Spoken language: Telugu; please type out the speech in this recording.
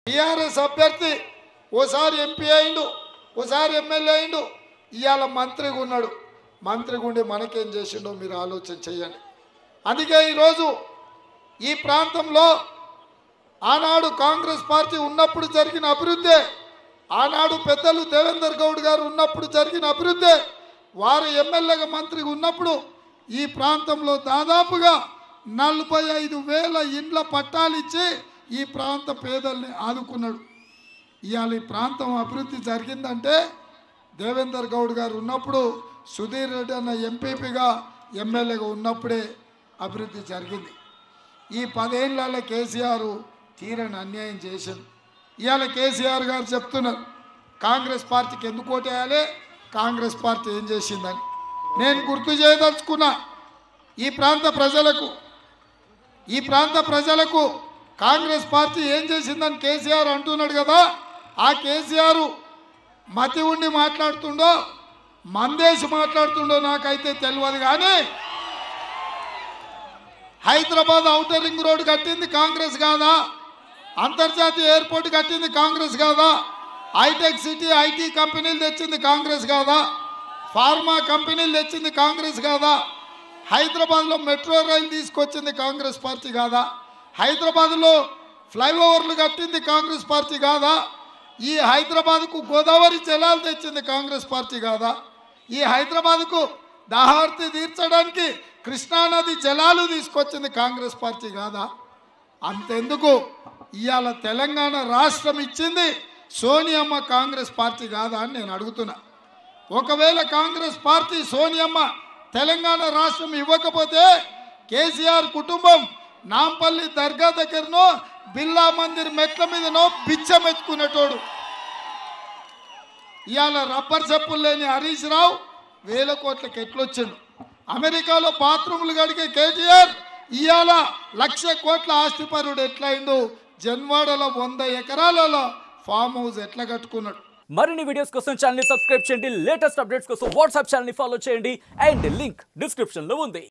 టీఆర్ఎస్ అభ్యర్థి ఓసారి ఎంపీ అయిండు ఓసారి ఎమ్మెల్యే అయిండు ఇవాళ మంత్రిగా ఉన్నాడు మంత్రిగా ఉండి మనకేం చేసిండో మీరు ఆలోచన చేయండి అందుకే ఈరోజు ఈ ప్రాంతంలో ఆనాడు కాంగ్రెస్ పార్టీ ఉన్నప్పుడు జరిగిన అభివృద్ధి ఆనాడు పెద్దలు దేవేందర్ గౌడ్ గారు ఉన్నప్పుడు జరిగిన అభివృద్ధి వారు ఎమ్మెల్యేగా మంత్రిగా ఉన్నప్పుడు ఈ ప్రాంతంలో దాదాపుగా నలభై ఐదు వేల ఇండ్ల పట్టాలు ఇచ్చి ఈ ప్రాంత పేదల్ని ఆదుకున్నాడు ఇవాళ ఈ ప్రాంతం అభివృద్ధి జరిగిందంటే దేవేందర్ గౌడ్ గారు ఉన్నప్పుడు సుధీర్ రెడ్డి అన్న ఎంపీపీగా ఎమ్మెల్యేగా ఉన్నప్పుడే అభివృద్ధి జరిగింది ఈ పదేళ్లలో కేసీఆర్ తీరని అన్యాయం చేశాడు ఇవాళ కేసీఆర్ గారు చెప్తున్నారు కాంగ్రెస్ పార్టీకి ఎందుకు ఓటేయాలి కాంగ్రెస్ పార్టీ ఏం చేసిందని నేను గుర్తు చేయదలుచుకున్నా ఈ ప్రాంత ప్రజలకు ఈ ప్రాంత ప్రజలకు కాంగ్రెస్ పార్టీ ఏం చేసిందని కేసీఆర్ అంటున్నాడు కదా ఆ కేసీఆర్ మతి ఉండి మాట్లాడుతుండో మందేసి మాట్లాడుతుండో నాకైతే తెలియదు కానీ హైదరాబాద్ ఔటర్ రింగ్ రోడ్ కట్టింది కాంగ్రెస్ కాదా అంతర్జాతీయ ఎయిర్పోర్ట్ కట్టింది కాంగ్రెస్ కాదా హైటెక్ సిటీ ఐటీ కంపెనీలు తెచ్చింది కాంగ్రెస్ కాదా ఫార్మా కంపెనీలు తెచ్చింది కాంగ్రెస్ కాదా హైదరాబాద్లో మెట్రో రైలు తీసుకొచ్చింది కాంగ్రెస్ పార్టీ కాదా హైదరాబాద్లో ఫ్లైఓవర్లు కట్టింది కాంగ్రెస్ పార్టీ కాదా ఈ హైదరాబాద్కు గోదావరి జలాలు తెచ్చింది కాంగ్రెస్ పార్టీ కాదా ఈ హైదరాబాద్కు దాహార్తి తీర్చడానికి కృష్ణానది జలాలు తీసుకొచ్చింది కాంగ్రెస్ పార్టీ కాదా అంతెందుకు ఇవాళ తెలంగాణ రాష్ట్రం ఇచ్చింది సోనియమ్మ కాంగ్రెస్ పార్టీ కాదా అని నేను అడుగుతున్నా ఒకవేళ కాంగ్రెస్ పార్టీ సోనియమ్మ తెలంగాణ రాష్ట్రం ఇవ్వకపోతే కేసీఆర్ కుటుంబం నాంపల్లి దర్గా దగ్గరనో బిర్లా మందిర్ మెట్ల మీదనో బిచ్చం ఎత్తుకునేటోడు ఇవాళ రబ్బర్ చెప్పులు లేని హరీష్ రావు వేల కోట్లకి ఎట్లొచ్చిండు అమెరికాలో బాత్రూములు కడిగే కేటీఆర్ ఇవాళ లక్ష కోట్ల ఆస్తిపరుడు ఎట్లయిండు జన్వాడలో వంద ఎకరాలలో ఫామ్ హౌస్ ఎట్లా కట్టుకున్నాడు మరిన్ని వీడియోస్ కోసం ఛానల్ ని సబ్స్క్రైబ్ చేయండి లేటెస్ట్ అప్డేట్స్ కోసం వాట్సాప్ ఛానల్ ని ఫాలో చేయండి అండ్ లింక్ డిస్క్రిప్షన్ లో ఉంది